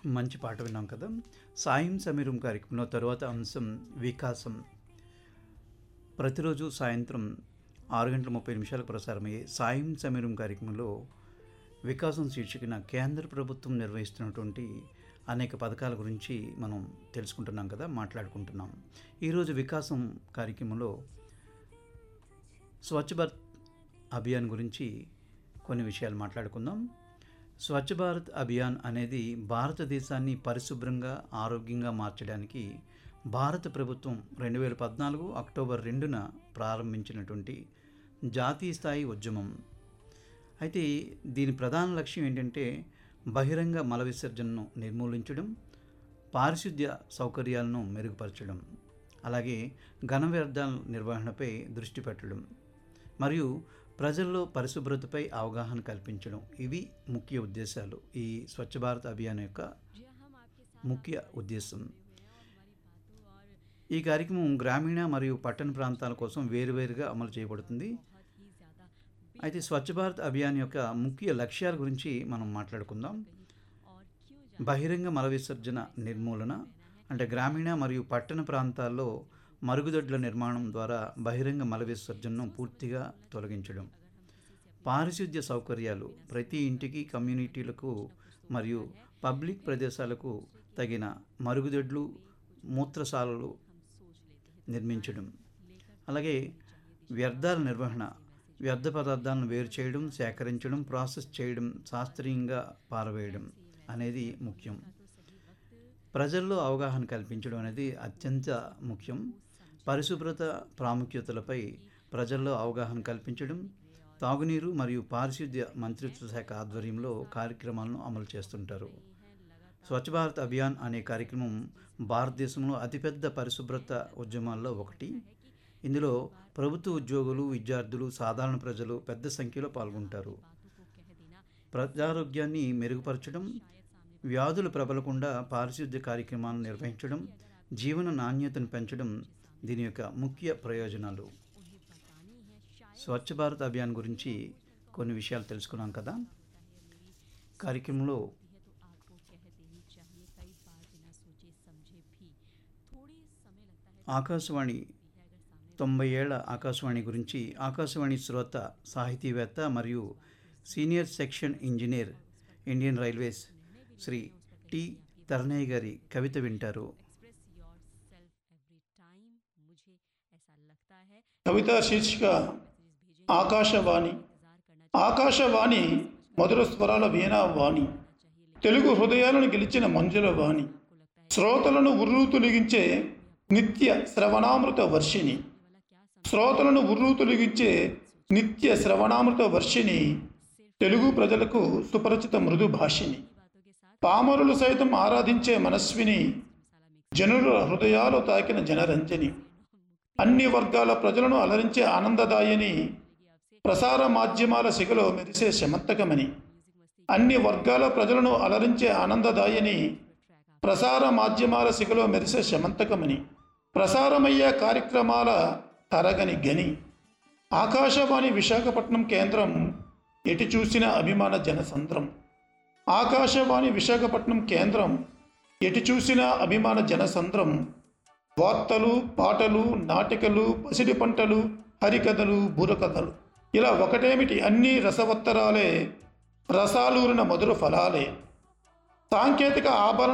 మంచి పాట విన్నాం కదా సాయం సమీరం కార్యక్రమంలో తరువాత అంశం వికాసం ప్రతిరోజు సాయంత్రం ఆరు గంటల ముప్పై నిమిషాలకు ప్రసారమయ్యే సాయం సమీరం కార్యక్రమంలో వికాసం శీర్షికన కేంద్ర ప్రభుత్వం నిర్వహిస్తున్నటువంటి అనేక పథకాల గురించి మనం తెలుసుకుంటున్నాం కదా మాట్లాడుకుంటున్నాం ఈరోజు వికాసం కార్యక్రమంలో స్వచ్ఛ భారత్ అభియాన్ గురించి కొన్ని విషయాలు మాట్లాడుకుందాం స్వచ్ఛ భారత్ అభియాన్ అనేది భారతదేశాన్ని పరిశుభ్రంగా ఆరోగ్యంగా మార్చడానికి భారత ప్రభుత్వం రెండు వేల పద్నాలుగు అక్టోబర్ రెండున ప్రారంభించినటువంటి జాతీయ స్థాయి ఉద్యమం అయితే దీని ప్రధాన లక్ష్యం ఏంటంటే బహిరంగ మల విసర్జనను నిర్మూలించడం పారిశుద్ధ్య సౌకర్యాలను మెరుగుపరచడం అలాగే ఘన వ్యర్థాల నిర్వహణపై దృష్టి పెట్టడం మరియు ప్రజల్లో పరిశుభ్రతపై అవగాహన కల్పించడం ఇవి ముఖ్య ఉద్దేశాలు ఈ స్వచ్ఛ భారత్ అభియాన్ యొక్క ముఖ్య ఉద్దేశం ఈ కార్యక్రమం గ్రామీణ మరియు పట్టణ ప్రాంతాల కోసం వేరువేరుగా అమలు చేయబడుతుంది అయితే స్వచ్ఛ భారత్ అభియాన్ యొక్క ముఖ్య లక్ష్యాల గురించి మనం మాట్లాడుకుందాం బహిరంగ మల విసర్జన నిర్మూలన అంటే గ్రామీణ మరియు పట్టణ ప్రాంతాల్లో మరుగుదొడ్ల నిర్మాణం ద్వారా బహిరంగ మల విసర్జనను పూర్తిగా తొలగించడం పారిశుద్ధ్య సౌకర్యాలు ప్రతి ఇంటికి కమ్యూనిటీలకు మరియు పబ్లిక్ ప్రదేశాలకు తగిన మరుగుదొడ్లు మూత్రశాలలు నిర్మించడం అలాగే వ్యర్థాల నిర్వహణ వ్యర్థ పదార్థాలను వేరు చేయడం సేకరించడం ప్రాసెస్ చేయడం శాస్త్రీయంగా పారవేయడం అనేది ముఖ్యం ప్రజల్లో అవగాహన కల్పించడం అనేది అత్యంత ముఖ్యం పరిశుభ్రత ప్రాముఖ్యతలపై ప్రజల్లో అవగాహన కల్పించడం తాగునీరు మరియు పారిశుద్ధ్య మంత్రిత్వ శాఖ ఆధ్వర్యంలో కార్యక్రమాలను అమలు చేస్తుంటారు స్వచ్ఛ భారత్ అభియాన్ అనే కార్యక్రమం భారతదేశంలో అతిపెద్ద పరిశుభ్రత ఉద్యమాల్లో ఒకటి ఇందులో ప్రభుత్వ ఉద్యోగులు విద్యార్థులు సాధారణ ప్రజలు పెద్ద సంఖ్యలో పాల్గొంటారు ప్రజారోగ్యాన్ని మెరుగుపరచడం వ్యాధులు ప్రబలకుండా పారిశుద్ధ్య కార్యక్రమాలను నిర్వహించడం జీవన నాణ్యతను పెంచడం దీని యొక్క ముఖ్య ప్రయోజనాలు స్వచ్ఛ భారత్ అభియాన్ గురించి కొన్ని విషయాలు తెలుసుకున్నాం కదా కార్యక్రమంలో ఆకాశవాణి తొంభై ఏళ్ల ఆకాశవాణి గురించి ఆకాశవాణి శ్రోత సాహితీవేత్త మరియు senior section engineer Indian railways Shri T Taranayya గారి కవిత వింటారు కవిత శీర్షిక ఆకాశవాణి ఆకాశవాణి మధుర స్వరాల వీణావాణి తెలుగు హృదయాలను గెలిచిన మంజుల వాణి శ్రోతలను ఉర్రూతులిగించే నిత్య శ్రవణామృత వర్షిణి శ్రోతలను ఉర్రూతులిగించే నిత్య శ్రవణామృత వర్షిణి తెలుగు ప్రజలకు సుపరిచిత మృదు భాషిని పామరులు సైతం ఆరాధించే మనస్విని జనుల హృదయాలు తాకిన జనరంజని అన్ని వర్గాల ప్రజలను అలరించే ఆనందదాయని ప్రసార మాధ్యమాల శిగలో మెరిసే శమంతకమని అన్ని వర్గాల ప్రజలను అలరించే ఆనందదాయని ప్రసార మాధ్యమాల శిగలో మెరిసే శమంతకమని ప్రసారమయ్యే కార్యక్రమాల తరగని గని ఆకాశవాణి విశాఖపట్నం కేంద్రం ఎటు చూసిన అభిమాన జనసంద్రం ఆకాశవాణి విశాఖపట్నం కేంద్రం ఎటు చూసిన అభిమాన జనసంద్రం వార్తలు పాటలు నాటికలు పసిడి పంటలు హరికథలు బుర్రకథలు ఇలా ఒకటేమిటి అన్ని రసవత్తరాలే రసాలూరిన మధుర ఫలాలే సాంకేతిక ఆభరణ